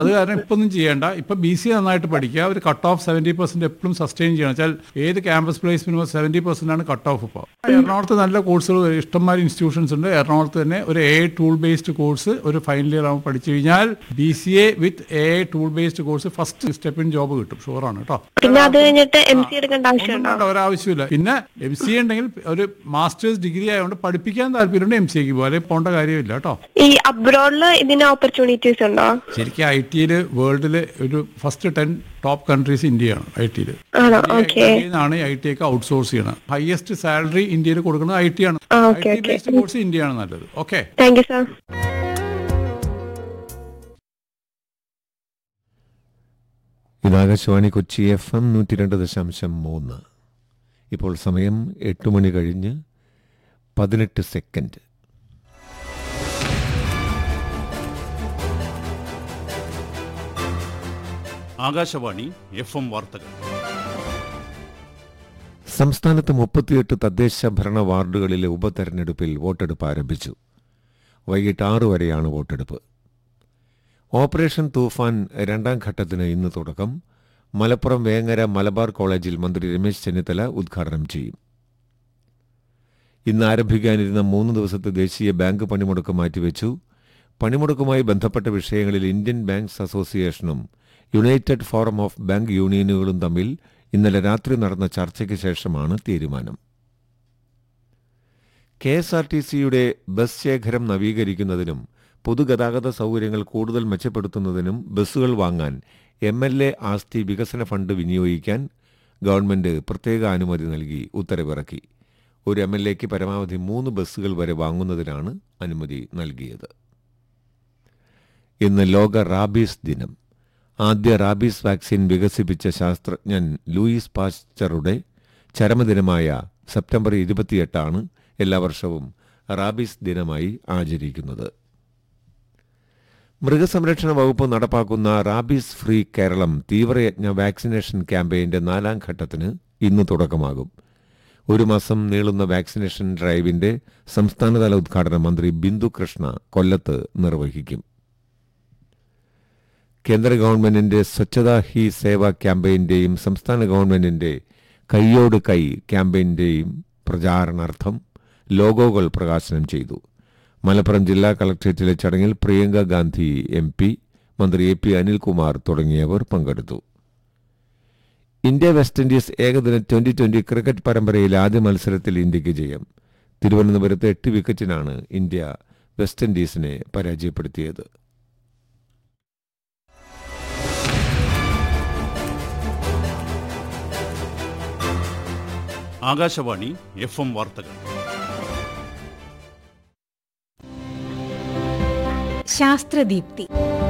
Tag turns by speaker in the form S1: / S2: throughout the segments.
S1: അത് കാരണം ഇപ്പൊ ഒന്നും ചെയ്യേണ്ട ഇപ്പൊ ബി സി നന്നായിട്ട് പഠിക്കുക ഒരു കട്ട് ഓഫ് സെവന്റി പെർസെന്റ് എപ്പോഴും സസ്റ്റെയിൻ ചെയ്യണം വെച്ചാൽ ഏത് ക്യാമ്പസ് പ്ലേസ്മെന്റ് സെവന്റി പെർസെന്റ് ആണ് കട്ട് ഓഫ് ഇപ്പോൾ എറണാകുളത്ത് നല്ല കോഴ്സുകൾ ഇഷ്ടംമാതിരി ഇൻസ്റ്റിറ്റ്യൂഷൻസ് ഉണ്ട് എറണാകുളത്ത് തന്നെ ഒരു എ ടൂൾ ബേസ്ഡ് കോഴ്സ് ഒരു ഫൈനൽ ഇയർ ആകുമ്പോൾ പഠിച്ചു കഴിഞ്ഞാൽ B C A with a tool based course first step in job കിട്ടും ഷുവറാണ് കേട്ടോ
S2: പിന്നെ അത് കഴിഞ്ഞിട്ട് എം സി എടുക്കേണ്ട
S1: ഒന്നും
S2: ആവശ്യമുണ്ടോ
S1: വേണ്ട ഒരാവശ്യമില്ല പിന്നെ എം സി ഉണ്ടെങ്കിൽ ഒരു മാസ്റ്റേഴ്സ് ഡിഗ്രി ആയതുകൊണ്ട് പഠിപ്പിക്കാൻ താല്പര്യമുണ്ട് എം സിക്ക് പോകും അല്ലെങ്കിൽ പോകേണ്ട കാര്യമില്ല കേട്ടോ
S2: ഈ അബ്രോഡില് ഇതിന് ഓപ്പർച്യൂണിറ്റീസ് ഉണ്ടോ
S1: ശരിക്കും ഐ ടിയിൽ വേൾഡിൽ ഒരു ഫസ്റ്റ് ടെൻ ടോപ്പ് കൺട്രീസ് ഇന്ത്യയാണ് ഐ ടിയിൽ
S2: ആണോ ഓക്കെ
S1: ആണ് ഐ ടി ഒക്കെ ഔട്ട്സോഴ്സ് ചെയ്യണം ഹയസ്റ്റ് സാലറി ഇന്ത്യയിൽ കൊടുക്കുന്നത് ഐ ടി ആണ്
S2: ആ,
S1: I
S2: okay,
S1: T
S2: okay.
S1: Based course ഇന്ത്യയാണ് നല്ലത് ഓക്കെ
S2: താങ്ക് യു സാർ
S3: ഇത് ആകാശവാണി കൊച്ചി എഫ് എം നൂറ്റി രണ്ട് ദശാംശം മൂന്ന് ഇപ്പോൾ സമയം എട്ട് മണി കഴിഞ്ഞ് പതിനെട്ട് സെക്കൻഡ്
S4: ആകാശവാണി എഫ് എം വാർത്തകൾ
S3: സംസ്ഥാനത്ത് മുപ്പത്തിയെട്ട് തദ്ദേശ ഭരണ വാർഡുകളിലെ ഉപതെരഞ്ഞെടുപ്പിൽ വോട്ടെടുപ്പ് ആരംഭിച്ചു വൈകിട്ട് ആറു വരെയാണ് വോട്ടെടുപ്പ് ഓപ്പറേഷൻ തൂഫാൻ രണ്ടാം ഘട്ടത്തിന് ഇന്ന് തുടക്കം മലപ്പുറം വേങ്ങര മലബാർ കോളേജിൽ മന്ത്രി രമേശ് ചെന്നിത്തല ഉദ്ഘാടനം ചെയ്യും ഇന്ന് ആരംഭിക്കാനിരുന്ന മൂന്ന് ദിവസത്തെ ദേശീയ ബാങ്ക് പണിമുടക്ക് മാറ്റിവെച്ചു പണിമുടക്കുമായി ബന്ധപ്പെട്ട വിഷയങ്ങളിൽ ഇന്ത്യൻ ബാങ്ക്സ് അസോസിയേഷനും യുണൈറ്റഡ് ഫോറം ഓഫ് ബാങ്ക് യൂണിയനുകളും തമ്മിൽ ഇന്നലെ രാത്രി നടന്ന ചർച്ചയ്ക്ക് ശേഷമാണ് തീരുമാനം കെ എസ് ആർ ടി സിയുടെ ബസ് ശേഖരം നവീകരിക്കുന്നതിനും പൊതുഗതാഗത സൗകര്യങ്ങൾ കൂടുതൽ മെച്ചപ്പെടുത്തുന്നതിനും ബസ്സുകൾ വാങ്ങാൻ എം എൽ എ ആസ്തി വികസന ഫണ്ട് വിനിയോഗിക്കാൻ ഗവൺമെന്റ് പ്രത്യേക അനുമതി നൽകി ഉത്തരവിറക്കി ഒരു എം എൽ എക്ക് പരമാവധി മൂന്ന് ബസ്സുകൾ വരെ വാങ്ങുന്നതിനാണ് അനുമതി നൽകിയത് ഇന്ന് ലോക റാബീസ് ദിനം ആദ്യ റാബീസ് വാക്സിൻ വികസിപ്പിച്ച ശാസ്ത്രജ്ഞൻ ലൂയിസ് പാസ്ചറുടെ ചരമദിനമായ സെപ്റ്റംബർ ഇരുപത്തിയെട്ടാണ് എല്ലാ വർഷവും റാബീസ് ദിനമായി ആചരിക്കുന്നത് മൃഗസംരക്ഷണ വകുപ്പ് നടപ്പാക്കുന്ന റാബീസ് ഫ്രീ കേരളം തീവ്രയജ്ഞ വാക്സിനേഷൻ ക്യാമ്പയിന്റെ നാലാം ഘട്ടത്തിന് ഇന്ന് തുടക്കമാകും ഒരു മാസം നീളുന്ന വാക്സിനേഷൻ ഡ്രൈവിന്റെ സംസ്ഥാനതല ഉദ്ഘാടനം മന്ത്രി ബിന്ദു കൃഷ്ണ കൊല്ലത്ത് നിർവഹിക്കും കേന്ദ്ര ഗവൺമെന്റിന്റെ സ്വച്ഛതാ ഹി സേവ ക്യാമ്പയിന്റെയും സംസ്ഥാന ഗവൺമെന്റിന്റെ കൈയോട് കൈ ക്യാമ്പയിന്റെയും പ്രചാരണാർത്ഥം ലോഗോകൾ പ്രകാശനം ചെയ്തു മലപ്പുറം ജില്ലാ കളക്ട്രേറ്റിലെ ചടങ്ങിൽ പ്രിയങ്ക ഗാന്ധി എം പി മന്ത്രി എ പി അനിൽകുമാർ തുടങ്ങിയവർ പങ്കെടുത്തു ഇന്ത്യ വെസ്റ്റ് ഇൻഡീസ് ഏകദിന ട്വന്റി ട്വന്റി ക്രിക്കറ്റ് പരമ്പരയിലെ ആദ്യ മത്സരത്തിൽ ഇന്ത്യക്ക് ജയം തിരുവനന്തപുരത്ത് എട്ട് വിക്കറ്റിനാണ് ഇന്ത്യ വെസ്റ്റ് ഇൻഡീസിനെ പരാജയപ്പെടുത്തിയത്
S4: ആകാശവാണി എഫ് എം വാർത്തകൾ
S5: ശാസ്ത്രദീപ്തി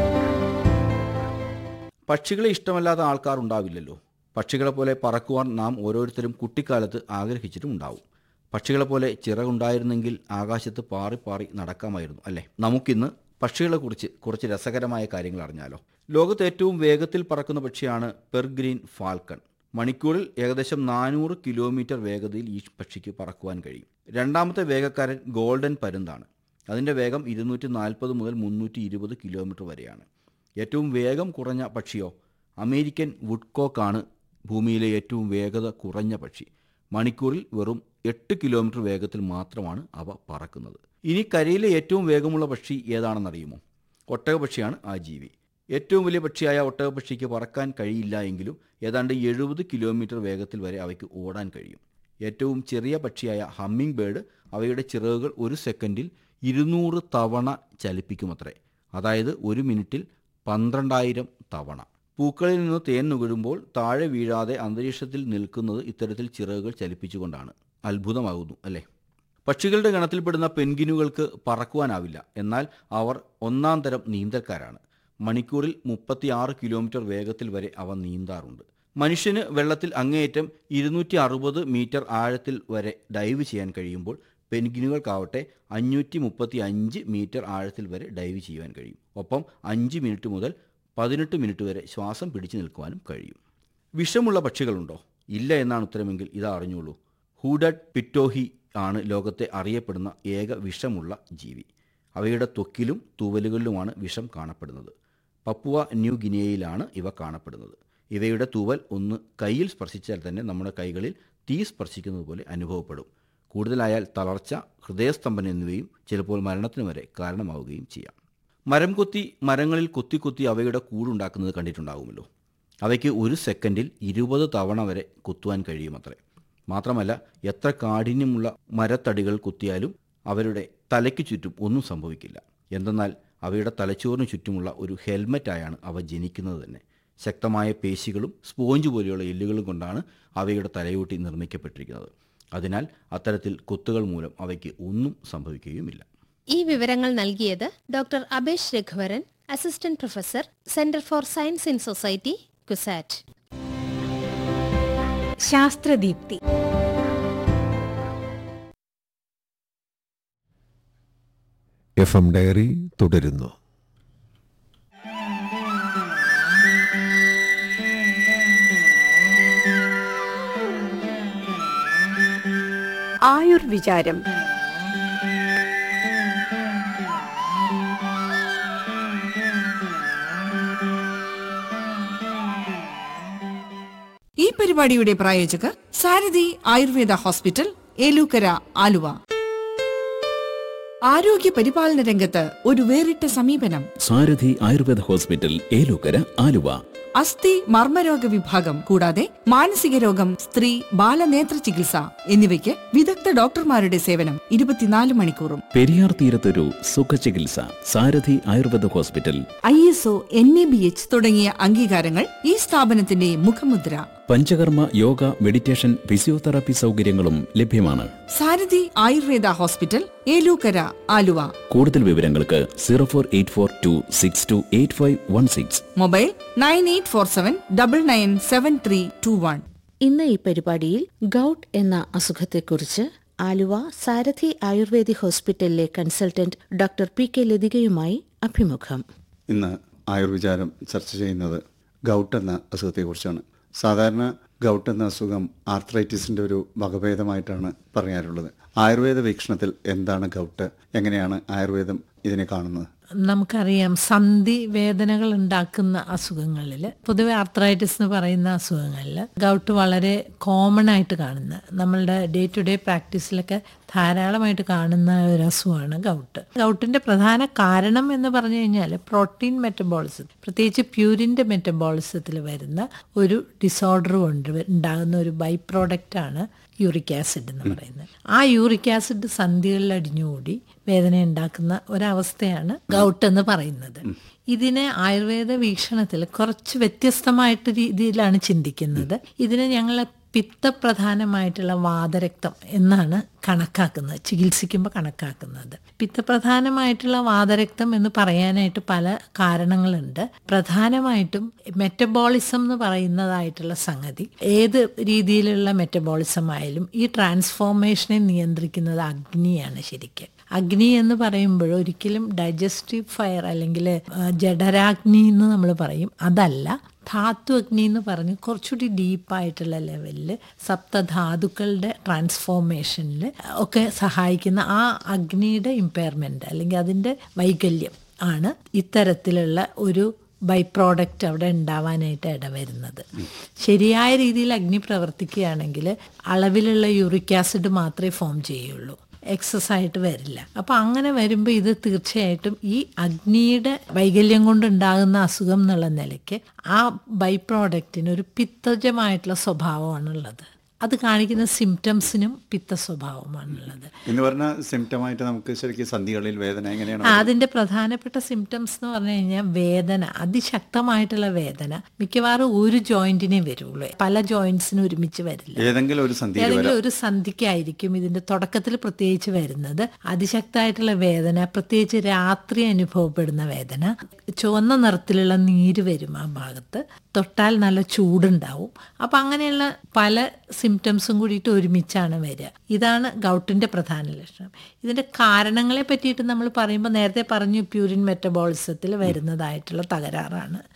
S6: പക്ഷികളെ ഇഷ്ടമല്ലാത്ത ആൾക്കാർ ഉണ്ടാവില്ലല്ലോ പക്ഷികളെ പോലെ പറക്കുവാൻ നാം ഓരോരുത്തരും കുട്ടിക്കാലത്ത് ആഗ്രഹിച്ചിട്ടും ഉണ്ടാവും പക്ഷികളെ പോലെ ചിറകുണ്ടായിരുന്നെങ്കിൽ ആകാശത്ത് പാറി പാറി നടക്കാമായിരുന്നു അല്ലേ നമുക്കിന്ന് പക്ഷികളെക്കുറിച്ച് കുറച്ച് രസകരമായ കാര്യങ്ങൾ അറിഞ്ഞാലോ ലോകത്ത് ഏറ്റവും വേഗത്തിൽ പറക്കുന്ന പക്ഷിയാണ് പെർഗ്രീൻ ഫാൽക്കൺ മണിക്കൂറിൽ ഏകദേശം നാനൂറ് കിലോമീറ്റർ വേഗതയിൽ ഈ പക്ഷിക്ക് പറക്കുവാൻ കഴിയും രണ്ടാമത്തെ വേഗക്കാരൻ ഗോൾഡൻ പരുന്താണ് അതിൻ്റെ വേഗം ഇരുന്നൂറ്റി നാൽപ്പത് മുതൽ മുന്നൂറ്റി ഇരുപത് കിലോമീറ്റർ വരെയാണ് ഏറ്റവും വേഗം കുറഞ്ഞ പക്ഷിയോ അമേരിക്കൻ വുഡ്കോക്കാണ് ഭൂമിയിലെ ഏറ്റവും വേഗത കുറഞ്ഞ പക്ഷി മണിക്കൂറിൽ വെറും എട്ട് കിലോമീറ്റർ വേഗത്തിൽ മാത്രമാണ് അവ പറക്കുന്നത് ഇനി കരയിലെ ഏറ്റവും വേഗമുള്ള പക്ഷി ഏതാണെന്നറിയുമോ ഒട്ടകപക്ഷിയാണ് ആ ജീവി ഏറ്റവും വലിയ പക്ഷിയായ ഒട്ടകപക്ഷിക്ക് പറക്കാൻ കഴിയില്ല എങ്കിലും ഏതാണ്ട് എഴുപത് കിലോമീറ്റർ വേഗത്തിൽ വരെ അവയ്ക്ക് ഓടാൻ കഴിയും ഏറ്റവും ചെറിയ പക്ഷിയായ ഹമ്മിങ് ബേർഡ് അവയുടെ ചിറകുകൾ ഒരു സെക്കൻഡിൽ ഇരുന്നൂറ് തവണ ചലിപ്പിക്കുമത്രേ അതായത് ഒരു മിനിറ്റിൽ പന്ത്രണ്ടായിരം തവണ പൂക്കളിൽ നിന്ന് തേൻ നുകരുമ്പോൾ താഴെ വീഴാതെ അന്തരീക്ഷത്തിൽ നിൽക്കുന്നത് ഇത്തരത്തിൽ ചിറകുകൾ ചലിപ്പിച്ചുകൊണ്ടാണ് അത്ഭുതമാകുന്നു അല്ലേ പക്ഷികളുടെ ഗണത്തിൽപ്പെടുന്ന പെൻഗിനുകൾക്ക് പറക്കുവാനാവില്ല എന്നാൽ അവർ ഒന്നാം തരം നീന്തൽക്കാരാണ് മണിക്കൂറിൽ മുപ്പത്തിയാറ് കിലോമീറ്റർ വേഗത്തിൽ വരെ അവ നീന്താറുണ്ട് മനുഷ്യന് വെള്ളത്തിൽ അങ്ങേയറ്റം ഇരുന്നൂറ്റി അറുപത് മീറ്റർ ആഴത്തിൽ വരെ ഡൈവ് ചെയ്യാൻ കഴിയുമ്പോൾ പെൻഗിനുകൾക്കാവട്ടെ അഞ്ഞൂറ്റി മുപ്പത്തി അഞ്ച് മീറ്റർ ആഴത്തിൽ വരെ ഡൈവ് ചെയ്യുവാൻ കഴിയും ഒപ്പം അഞ്ച് മിനിറ്റ് മുതൽ പതിനെട്ട് മിനിറ്റ് വരെ ശ്വാസം പിടിച്ചു നിൽക്കുവാനും കഴിയും വിഷമുള്ള പക്ഷികളുണ്ടോ ഇല്ല എന്നാണ് ഉത്തരമെങ്കിൽ ഇതാ അറിഞ്ഞോളൂ ഹൂഡഡ് പിറ്റോഹി ആണ് ലോകത്തെ അറിയപ്പെടുന്ന ഏക വിഷമുള്ള ജീവി അവയുടെ ത്വക്കിലും തൂവലുകളിലുമാണ് വിഷം കാണപ്പെടുന്നത് പപ്പുവ ന്യൂ ഗിനിയയിലാണ് ഇവ കാണപ്പെടുന്നത് ഇവയുടെ തൂവൽ ഒന്ന് കയ്യിൽ സ്പർശിച്ചാൽ തന്നെ നമ്മുടെ കൈകളിൽ തീ സ്പർശിക്കുന്നത് പോലെ അനുഭവപ്പെടും കൂടുതലായാൽ തളർച്ച ഹൃദയസ്തംഭനം എന്നിവയും ചിലപ്പോൾ മരണത്തിന് വരെ കാരണമാവുകയും ചെയ്യാം മരം കൊത്തി മരങ്ങളിൽ കൊത്തി കൊത്തി അവയുടെ കൂടുണ്ടാക്കുന്നത് കണ്ടിട്ടുണ്ടാകുമല്ലോ അവയ്ക്ക് ഒരു സെക്കൻഡിൽ ഇരുപത് തവണ വരെ കുത്തുവാൻ കഴിയുമത്രേ മാത്രമല്ല എത്ര കാഠിന്യമുള്ള മരത്തടികൾ കുത്തിയാലും അവരുടെ തലയ്ക്ക് ചുറ്റും ഒന്നും സംഭവിക്കില്ല എന്തെന്നാൽ അവയുടെ തലച്ചോറിന് ചുറ്റുമുള്ള ഒരു ഹെൽമറ്റായാണ് അവ ജനിക്കുന്നത് തന്നെ ശക്തമായ പേശികളും സ്പോഞ്ച് പോലെയുള്ള എല്ലുകളും കൊണ്ടാണ് അവയുടെ തലയോട്ടി നിർമ്മിക്കപ്പെട്ടിരിക്കുന്നത് അതിനാൽ അത്തരത്തിൽ കുത്തുകൾ മൂലം അവയ്ക്ക് ഒന്നും സംഭവിക്കുകയുമില്ല
S5: ഈ വിവരങ്ങൾ നൽകിയത് doctor Abesh Raghuvaran assistant professor centre for science in society CUSAT ശാസ്ത്രദീപ്തി
S3: എഫ് എം ഡയറി തുടരുന്നു
S7: ആയുർവിചാരം
S8: ഈ പരിപാടിയുടെ പ്രായോജകർ സാരഥി ആയുർവേദ ഹോസ്പിറ്റൽ ഏലൂക്കര ആലുവ ആരോഗ്യ പരിപാലന രംഗത്ത് ഒരു വേറിട്ട സമീപനം
S9: സാരഥി ആയുർവേദ ഹോസ്പിറ്റൽ ഏലൂക്കര ആലുവ
S8: അസ്ഥി മർമ്മരോഗ വിഭാഗം കൂടാതെ മാനസിക രോഗം സ്ത്രീ ബാലനേത്ര ചികിത്സ എന്നിവയ്ക്ക് വിദഗ്ധ ഡോക്ടർമാരുടെ സേവനം ഇരുപത്തിനാല് മണിക്കൂറും
S9: പെരിയാർ തീരത്തൊരു സുഖചികിത്സ Sarathi Ayurveda hospital
S8: I S O N A B H തുടങ്ങിയ അംഗീകാരങ്ങൾ ഈ സ്ഥാപനത്തിന്റെ മുഖമുദ്ര
S9: പഞ്ചകർമ്മ യോഗ മെഡിറ്റേഷൻ ഫിസിയോതെറാപ്പി സൗകര്യങ്ങളും ലഭ്യമാണ്
S8: സാരഥി ആയുർവേദ ഹോസ്പിറ്റൽ ഏലൂക്കര ആലുവ
S9: കൂടുതൽ വിവരങ്ങൾക്ക് zero four eight four two six two eight five one six
S8: mobile nine eight four seven double nine seven three two one
S10: ഇന്ന് ഈ പരിപാടിയിൽ ഗൗട്ട് എന്ന അസുഖത്തെക്കുറിച്ച് ആലുവ സാരഥി ആയുർവേദിക് ഹോസ്പിറ്റലിലെ കൺസൾട്ടന്റ് ഡോക്ടർ പി കെ ലതികയുമായി അഭിമുഖം
S11: ഇന്ന് ആയുർവിചാരം ചർച്ച ചെയ്യുന്നത് ഗൗട്ട് എന്ന അസുഖത്തെക്കുറിച്ചാണ് സാധാരണ ഗൗട്ട് എന്ന അസുഖം ആർത്രൈറ്റിസിൻ്റെ ഒരു വകഭേദമായിട്ടാണ് പറയാറുള്ളത് ആയുർവേദ വീക്ഷണത്തിൽ എന്താണ് ഗൗട്ട് എങ്ങനെയാണ് ആയുർവേദം ഇതിനെ കാണുന്നത്
S12: നമുക്കറിയാം സന്ധി വേദനകൾ ഉണ്ടാക്കുന്ന അസുഖങ്ങളിൽ പൊതുവെ ആർത്രൈറ്റിസ് എന്ന് പറയുന്ന അസുഖങ്ങളിൽ ഗൗട്ട് വളരെ കോമൺ ആയിട്ട് കാണുന്ന നമ്മളുടെ ഡേ ടു ഡേ പ്രാക്ടീസിലൊക്കെ ധാരാളമായിട്ട് കാണുന്ന ഒരു അസുഖമാണ് ഗൗട്ട് ഗൗട്ടിന്റെ പ്രധാന കാരണം എന്ന് പറഞ്ഞു കഴിഞ്ഞാൽ പ്രോട്ടീൻ മെറ്റബോളിസം പ്രത്യേകിച്ച് പ്യൂരിന്റെ മെറ്റബോളിസത്തിൽ വരുന്ന ഒരു ഡിസോർഡർ കൊണ്ട് ഉണ്ടാകുന്ന ഒരു ബൈ പ്രോഡക്റ്റ് ആണ് യൂറിക് ആസിഡ് എന്ന് പറയുന്നത് ആ യൂറിക് ആസിഡ് സന്ധികളിൽ അടിഞ്ഞുകൂടി വേദന ഉണ്ടാക്കുന്ന ഒരവസ്ഥയാണ് ഗൗട്ട് എന്ന് പറയുന്നത് ഇതിനെ ആയുർവേദ വീക്ഷണത്തിൽ കുറച്ച് വ്യത്യസ്തമായിട്ട് രീതിയിലാണ് ചിന്തിക്കുന്നത് ഇതിനെ ഞങ്ങൾ പിത്തപ്രധാനമായിട്ടുള്ള വാതരക്തം എന്നാണ് കണക്കാക്കുന്നത് ചികിത്സിക്കുമ്പോൾ കണക്കാക്കുന്നത് പിത്തപ്രധാനമായിട്ടുള്ള വാതരക്തം എന്ന് പറയാനായിട്ട് പല കാരണങ്ങളുണ്ട് പ്രധാനമായിട്ടും മെറ്റബോളിസം എന്ന് പറയുന്നതായിട്ടുള്ള സംഗതി ഏത് രീതിയിലുള്ള മെറ്റബോളിസം ആയാലും ഈ ട്രാൻസ്ഫോർമേഷനെ നിയന്ത്രിക്കുന്നത് അഗ്നിയാണ് ശരിക്കും അഗ്നി എന്ന് പറയുമ്പോൾ ഒരിക്കലും ഡൈജസ്റ്റീവ് ഫയർ അല്ലെങ്കിൽ ജഠരാഗ്നി എന്ന് നമ്മൾ പറയും അതല്ല ധാതു അഗ്നി എന്ന് പറഞ്ഞ് കുറച്ചുകൂടി ഡീപ്പായിട്ടുള്ള ലെവലിൽ സപ്തധാതുക്കളുടെ ട്രാൻസ്ഫോർമേഷനിൽ ഒക്കെ സഹായിക്കുന്ന ആ അഗ്നിയുടെ ഇമ്പയർമെൻ്റ് അല്ലെങ്കിൽ അതിൻ്റെ വൈകല്യം ആണ് ഇത്തരത്തിലുള്ള ഒരു ബൈ പ്രോഡക്റ്റ് അവിടെ ഉണ്ടാവാനായിട്ട് ഇടവരുന്നത് ശരിയായ രീതിയിൽ അഗ്നി പ്രവർത്തിക്കുകയാണെങ്കിൽ അളവിലുള്ള യൂറിക് ആസിഡ് മാത്രമേ ഫോം ചെയ്യുള്ളൂ എക്സസ് ആയിട്ട് വരില്ല അപ്പോൾ അങ്ങനെ വരുമ്പോൾ ഇത് തീർച്ചയായിട്ടും ഈ അഗ്നിയുടെ വൈകല്യം കൊണ്ടുണ്ടാകുന്ന അസുഖം എന്നുള്ള നിലയ്ക്ക് ആ ബൈ പ്രോഡക്റ്റിന് ഒരു പിത്തജമായിട്ടുള്ള സ്വഭാവമാണുള്ളത് അത് കാണിക്കുന്ന സിംറ്റംസിനും പിത്ത സ്വഭാവമാണുള്ളത്
S11: എന്ന് പറഞ്ഞാൽ സിംറ്റമായിട്ട് നമുക്ക് ശരിക്കും സന്ധികളിൽ വേദന എങ്ങനെയാണ്
S12: അതിന്റെ പ്രധാനപ്പെട്ട സിംറ്റംസ് എന്ന് പറഞ്ഞു കഴിഞ്ഞാൽ വേദന അതിശക്തമായിട്ടുള്ള വേദന മിക്കവാറും ഒരു ജോയിന്റിനെ വരുള്ളൂ പല ജോയിന്റ്സിനും ഒരുമിച്ച് വരില്ല
S11: ഏതെങ്കിലും ഒരു സന്ധി
S12: ഏതെങ്കിലും ഒരു സന്ധിക്കായിരിക്കും ഇതിന്റെ തുടക്കത്തിൽ പ്രത്യേകിച്ച് വരുന്നത് അതിശക്തമായിട്ടുള്ള വേദന പ്രത്യേകിച്ച് രാത്രി അനുഭവപ്പെടുന്ന വേദന ചുവന്ന നിറത്തിലുള്ള നീര് വരും ആ ഭാഗത്ത് തൊട്ടാൽ നല്ല ചൂടുണ്ടാവും അപ്പം അങ്ങനെയുള്ള പല സിംറ്റംസും കൂടിയിട്ട് ഒരുമിച്ചാണ് വരിക ഇതാണ് ഗൗട്ടിൻ്റെ പ്രധാന ലക്ഷണം ഇതിൻ്റെ കാരണങ്ങളെ പറ്റിയിട്ട് നമ്മൾ പറയുമ്പോൾ നേരത്തെ പറഞ്ഞു പ്യൂരിൻ മെറ്റബോളിസത്തിൽ വരുന്നതായിട്ടുള്ള തകരാറാണ്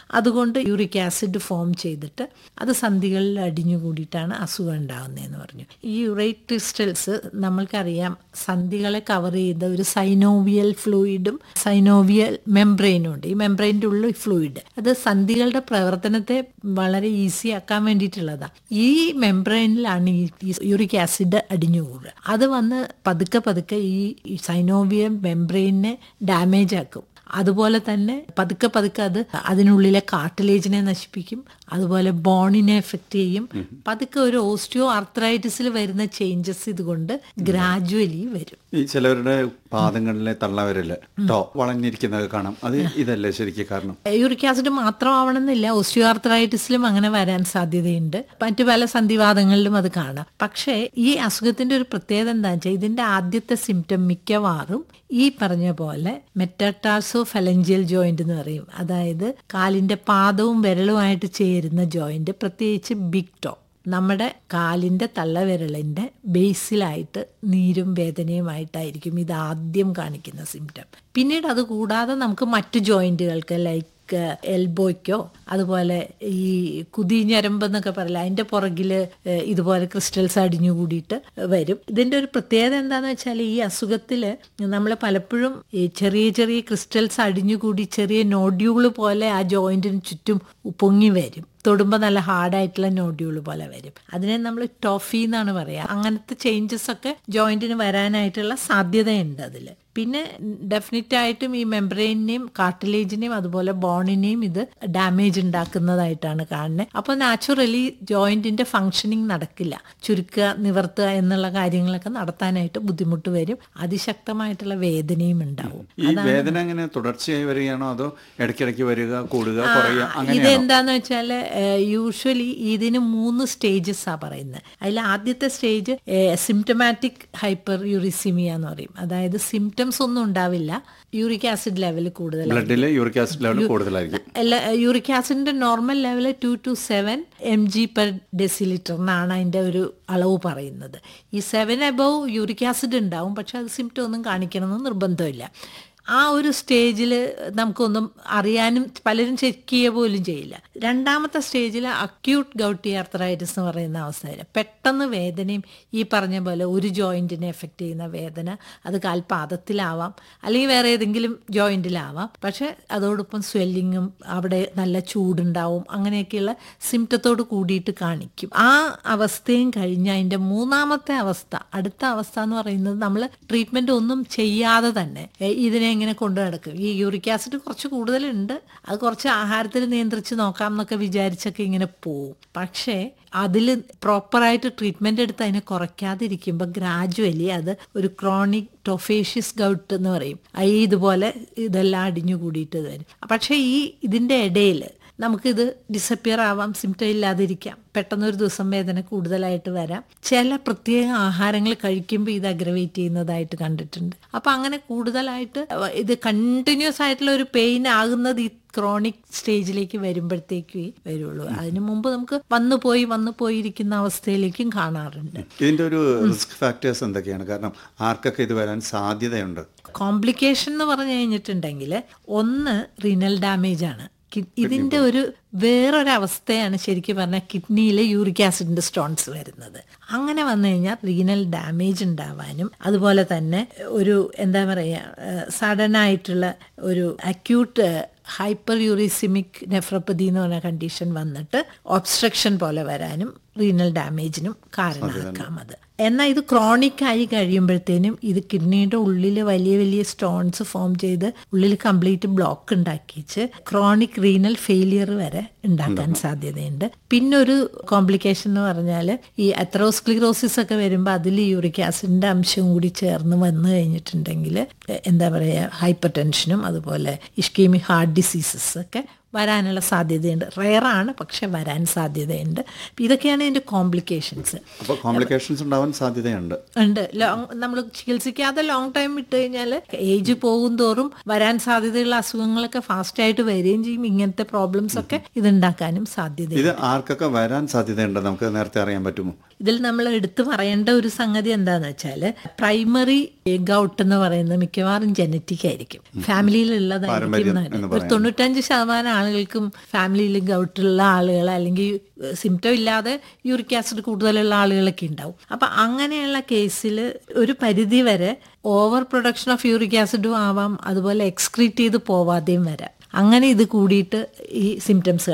S12: അതുകൊണ്ട് യൂറിക് ആസിഡ് ഫോം ചെയ്തിട്ട് അത് സന്ധികളിൽ അടിഞ്ഞു കൂടിയിട്ടാണ് അസുഖം ഉണ്ടാകുന്നതെന്ന് പറഞ്ഞു ഈ യുറേറ്റ് ക്രിസ്റ്റൽസ് നമ്മൾക്കറിയാം സന്ധികളെ കവർ ചെയ്ത ഒരു സൈനോവിയൽ ഫ്ലൂയിഡും സൈനോവിയൽ മെംബ്രെയിനും ഉണ്ട് ഈ മെംബ്രെയിൻ്റെ ഉള്ളിൽ ഫ്ലൂയിഡ് അത് സന്ധികളുടെ പ്രവർത്തനത്തെ വളരെ ഈസി ആക്കാൻ വേണ്ടിയിട്ടുള്ളതാണ് ഈ മെംബ്രെയിനിലാണ് ഈ യൂറിക് ആസിഡ് അടിഞ്ഞുകൂടുക അത് വന്ന് പതുക്കെ പതുക്കെ ഈ സൈനോവിയൽ മെംബ്രെയിനെ ഡാമേജ് ആക്കും അതുപോലെ തന്നെ പതുക്കെ പതുക്കെ അത് അതിനുള്ളിലെ കാർട്ടിലേജിനെ നശിപ്പിക്കും അതുപോലെ ബോണിനെ എഫക്റ്റ് ചെയ്യും പതുക്കെ ഒരു ഓസ്റ്റിയോ ആർത്രൈറ്റിസിൽ വരുന്ന ചേഞ്ചസ് ഇതുകൊണ്ട് ഗ്രാജുവലി വരും
S11: ഈ ചിലവരുടെ പാദങ്ങളിലെ തള്ളവരല് ടോ വളഞ്ഞിരിക്കുന്നത് കാണാം അത് ഇതല്ലേ ശരിക്കും കാരണം
S12: യൂറിക് ആസിഡ് മാത്രമാവണമെന്നില്ല ഓസ്റ്റിയോ ആർത്രൈറ്റിസിലും അങ്ങനെ വരാൻ സാധ്യതയുണ്ട് മറ്റു പല സന്ധിവാദങ്ങളിലും അത് കാണാം പക്ഷേ ഈ അസുഖത്തിന്റെ ഒരു പ്രത്യേകത എന്താ വെച്ചാൽ ഇതിന്റെ ആദ്യത്തെ സിംറ്റം മിക്കവാറും ഈ പറഞ്ഞ പോലെ മെറ്റട്ടാസോ ഫലഞ്ചിയൽ ജോയിന്റ് എന്ന് പറയും അതായത് കാലിന്റെ പാദവും വിരലുമായിട്ട് ചേരുന്ന ജോയിന്റ് പ്രത്യേകിച്ച് ബിഗ് ടോ നമ്മുടെ കാലിൻ്റെ തള്ളവിരലിൻ്റെ ബേസിലായിട്ട് നീരും വേദനയുമായിട്ടായിരിക്കും ഇത് ആദ്യം കാണിക്കുന്ന സിംറ്റം പിന്നീട് അത് കൂടാതെ നമുക്ക് മറ്റു ജോയിന്റുകൾക്ക് ലൈക്ക് എൽബോയ്ക്കോ അതുപോലെ ഈ കുതിഞ്ഞരമ്പ് എന്നൊക്കെ പറയില്ല അതിൻ്റെ പുറകിൽ ഇതുപോലെ ക്രിസ്റ്റൽസ് അടിഞ്ഞു കൂടിയിട്ട് വരും ഇതിൻ്റെ ഒരു പ്രത്യേകത എന്താണെന്ന് വെച്ചാൽ ഈ അസുഖത്തിൽ നമ്മൾ പലപ്പോഴും ഈ ചെറിയ ചെറിയ ക്രിസ്റ്റൽസ് അടിഞ്ഞുകൂടി ചെറിയ നോഡ്യൂള് പോലെ ആ ജോയിന്റിന് ചുറ്റും പൊങ്ങി വരും തൊടുമ്പോൾ നല്ല ഹാർഡായിട്ടുള്ള നോഡ്യൂൾ പോലെ വരും അതിനെ നമ്മൾ ടോഫി എന്നാണ് പറയുക അങ്ങനത്തെ ചേഞ്ചസ് ഒക്കെ ജോയിന്റിന് വരാനായിട്ടുള്ള സാധ്യതയുണ്ട് അതിൽ പിന്നെ ഡെഫിനറ്റ് ആയിട്ടും ഈ മെംബ്രെയിനെയും കാർട്ടിലേജിനെയും അതുപോലെ ബോണിനെയും ഇത് ഡാമേജ് ഉണ്ടാക്കുന്നതായിട്ടാണ് കാണുന്നത് അപ്പോൾ നാച്ചുറലി ജോയിന്റിന്റെ ഫങ്ഷനിങ് നടക്കില്ല ചുരുക്കുക നിവർത്തുക എന്നുള്ള കാര്യങ്ങളൊക്കെ നടത്താനായിട്ട് ബുദ്ധിമുട്ട് വരും അതിശക്തമായിട്ടുള്ള വേദനയും ഉണ്ടാവും
S11: ഈ വേദന എങ്ങനെ തുടർച്ചയായി വരികയാണോ അതോ ഇടയ്ക്കിടയ്ക്ക് വരിക കൂടുക കുറയുക
S12: ഇത്
S11: അങ്ങനെയാണോ
S12: എന്താന്ന് വെച്ചാൽ യൂഷ്വലി ഇതിന് മൂന്ന് സ്റ്റേജസ് ആ പറയുന്നത് അതിൽ ആദ്യത്തെ സ്റ്റേജ് സിംറ്റമാറ്റിക് ഹൈപ്പർ യൂറിസിമിയ എന്ന് പറയും അതായത് സിംറ്റംസ് ഒന്നും ഉണ്ടാവില്ല യൂറിക് ആസിഡ് ലെവൽ കൂടുതലായിരിക്കും
S11: ബ്ലഡിൽ യൂറിക് ആസിഡ് ലെവൽ കൂടുതലായിരിക്കും
S12: എല്ലാ യൂറിക് ആസിഡിന്റെ normal level two to seven M G per deciliter എന്നാണ് അതിന്റെ ഒരു അളവ് പറയുന്നത് ഈ സെവൻ എബവ് യൂറിക് ആസിഡ് ഉണ്ടാവും പക്ഷെ അത് സിംറ്റം ഒന്നും കാണിക്കണമെന്ന് നിർബന്ധമില്ല ആ ഒരു സ്റ്റേജിൽ നമുക്കൊന്നും അറിയാനും പലരും ചെക്ക് ചെയ്യുക പോലും ചെയ്യില്ല രണ്ടാമത്തെ സ്റ്റേജിൽ അക്യൂട്ട് ഗൗട്ടി ആർത്രൈറ്റിസ് എന്ന് പറയുന്ന അവസ്ഥയിൽ പെട്ടെന്ന് വേദനയും ഈ പറഞ്ഞ പോലെ ഒരു ജോയിന്റിനെ എഫക്റ്റ് ചെയ്യുന്ന വേദന അത് കാൽപാദത്തിലാവാം അല്ലെങ്കിൽ വേറെ ഏതെങ്കിലും ജോയിന്റിലാവാം പക്ഷെ അതോടൊപ്പം സ്വെല്ലിങ്ങും അവിടെ നല്ല ചൂടുണ്ടാവും അങ്ങനെയൊക്കെയുള്ള സിംറ്റത്തോട് കൂടിയിട്ട് കാണിക്കും ആ അവസ്ഥയും കഴിഞ്ഞ് അതിൻ്റെ മൂന്നാമത്തെ അവസ്ഥ അടുത്ത അവസ്ഥ എന്ന് പറയുന്നത് നമ്മൾ ട്രീറ്റ്മെന്റ് ഒന്നും ചെയ്യാതെ തന്നെ എ, ഇതിനെ ഇങ്ങനെ കൊണ്ടു നടക്കും ഈ യൂറിക് ആസിഡ് കുറച്ച് കൂടുതലുണ്ട് അത് കുറച്ച് ആഹാരത്തിൽ നിയന്ത്രിച്ച് നോക്കാം എന്നൊക്കെ വിചാരിച്ചൊക്കെ ഇങ്ങനെ പോവും പക്ഷേ അതിൽ പ്രോപ്പറായിട്ട് ട്രീറ്റ്മെന്റ് എടുത്ത് അതിനെ കുറയ്ക്കാതിരിക്കുമ്പോൾ ഗ്രാജുവലി അത് ഒരു ക്രോണിക് ടൊഫേഷ്യസ് ഗൗട്ട് എന്ന് പറയും അത് ഈ ഇതുപോലെ ഇതെല്ലാം അടിഞ്ഞു കൂടിയിട്ട് വരും പക്ഷേ ഈ ഇതിൻ്റെ ഇടയിൽ നമുക്കിത് ഡിസപ്പിയർ ആവാം സിംറ്റം ഇല്ലാതിരിക്കാം പെട്ടെന്നൊരു ദിവസം വേദന കൂടുതലായിട്ട് വരാം ചില പ്രത്യേക ആഹാരങ്ങൾ കഴിക്കുമ്പോൾ ഇത് അഗ്രവേറ്റ് ചെയ്യുന്നതായിട്ട് കണ്ടിട്ടുണ്ട് അപ്പം അങ്ങനെ കൂടുതലായിട്ട് ഇത് കണ്ടിന്യൂസ് ആയിട്ടുള്ള ഒരു പെയിൻ ആകുന്നത് ഈ ക്രോണിക് സ്റ്റേജിലേക്ക് വരുമ്പോഴത്തേക്ക് വരുള്ളൂ അതിനു മുമ്പ് നമുക്ക് വന്നു പോയി വന്നു പോയിരിക്കുന്ന അവസ്ഥയിലേക്കും കാണാറുണ്ട്
S11: ഇതിന്റെ ഒരു റിസ്ക് ഫാക്ടേഴ്സ് എന്തൊക്കെയാണ് കാരണം ആർക്കൊക്കെ ഇത് വരാൻ സാധ്യതയുണ്ട്
S12: കോംപ്ലിക്കേഷൻ എന്ന് പറഞ്ഞു കഴിഞ്ഞിട്ടുണ്ടെങ്കിൽ ഒന്ന് റീനൽ ഡാമേജ് ആണ് കി- ഇതിന്റെ ഒരു വേറൊരു അവസ്ഥയാണ് ശരിക്കും പറഞ്ഞാൽ കിഡ്നിയിൽ യൂറിക് ആസിഡിന്റെ സ്റ്റോൺസ് വരുന്നത് അങ്ങനെ വന്നു കഴിഞ്ഞാൽ റീനൽ ഡാമേജ് ഉണ്ടാവാനും അതുപോലെ തന്നെ ഒരു എന്താ പറയുക സഡൻ ആയിട്ടുള്ള ഒരു അക്യൂട്ട് ഹൈപ്പർ യൂറിസിമിക് നെഫ്രോപ്പതി എന്ന് പറഞ്ഞ കണ്ടീഷൻ വന്നിട്ട് ഒബ്സ്ട്രക്ഷൻ പോലെ വരാനും റീനൽ ഡാമേജിനും കാരണമാക്കാം അത് എന്നാൽ ഇത് ക്രോണിക് ആയി കഴിയുമ്പോഴത്തേനും ഇത് കിഡ്നിയുടെ ഉള്ളിൽ വലിയ വലിയ സ്റ്റോൺസ് ഫോം ചെയ്ത് ഉള്ളിൽ കംപ്ലീറ്റ് ബ്ലോക്ക് ഉണ്ടാക്കിച്ച് ക്രോണിക് റീനൽ ഫെയിലിയർ വരെ ഉണ്ടാക്കാൻ സാധ്യതയുണ്ട് പിന്നെ ഒരു കോംപ്ലിക്കേഷൻ എന്ന് പറഞ്ഞാൽ ഈ അത്രോസ്ക്ലിറോസിസ് ഒക്കെ വരുമ്പോൾ അതിൽ യൂറിക് ആസിഡിന്റെ അംശം കൂടി ചേർന്ന് വന്നു കഴിഞ്ഞിട്ടുണ്ടെങ്കിൽ എന്താ പറയുക ഹൈപ്പർ ടെൻഷനും അതുപോലെ ഇഷ്കീമി ഹാർട്ട് ഡിസീസസ് ഒക്കെ വരാനുള്ള സാധ്യതയുണ്ട് റെയറാണ് പക്ഷെ വരാൻ സാധ്യതയുണ്ട് അപ്പൊ ഇതൊക്കെയാണ് ഇതിന്റെ കോംപ്ലിക്കേഷൻസ്
S11: അപ്പോൾ കോംപ്ലിക്കേഷൻസ് ഉണ്ടാവാൻ സാധ്യതയുണ്ട്
S12: ഉണ്ട് ലോങ് നമ്മൾ ചികിത്സിക്കാതെ ലോങ് ടൈം ഇട്ട് കഴിഞ്ഞാൽ ഏജ് പോകും തോറും വരാൻ സാധ്യതയുള്ള അസുഖങ്ങളൊക്കെ ഫാസ്റ്റ് ആയിട്ട് വരികയും ചെയ്യും ഇങ്ങനത്തെ പ്രോബ്ലംസ് ഒക്കെ ഇതുണ്ടാക്കാനും സാധ്യത
S11: ഇത് ആർക്കൊക്കെ വരാൻ സാധ്യതയുണ്ട് നമുക്ക് നേരത്തെ അറിയാൻ പറ്റുമോ
S12: ഇതിൽ നമ്മൾ എടുത്തു പറയേണ്ട ഒരു സംഗതി എന്താന്ന് വെച്ചാൽ പ്രൈമറി ഗൗട്ട് എന്ന് പറയുന്നത് മിക്കവാറും ജനറ്റിക് ആയിരിക്കും ഫാമിലിയിൽ ഉള്ളതായിരിക്കും
S11: പാരമ്പര്യം
S12: എന്നാണ്.
S11: എന്ന്
S12: ഒരു തൊണ്ണൂറ്റഞ്ച് ശതമാനം ആളുകൾക്കും ഫാമിലിയിലും ഗൗട്ടുള്ള ആളുകൾ അല്ലെങ്കിൽ സിംറ്റം ഇല്ലാതെ യൂറിക് ആസിഡ് കൂടുതലുള്ള ആളുകളൊക്കെ ഉണ്ടാവും അപ്പം അങ്ങനെയുള്ള കേസിൽ ഒരു പരിധി വരെ ഓവർ പ്രൊഡക്ഷൻ ഓഫ് യൂറിക് ആസിഡും ആവാം അതുപോലെ എക്സ്ക്രീറ്റ് ചെയ്ത് പോവാതെയും വരാം അങ്ങനെ ഇത് കൂടിയിട്ട് ഈ സിംറ്റംസ്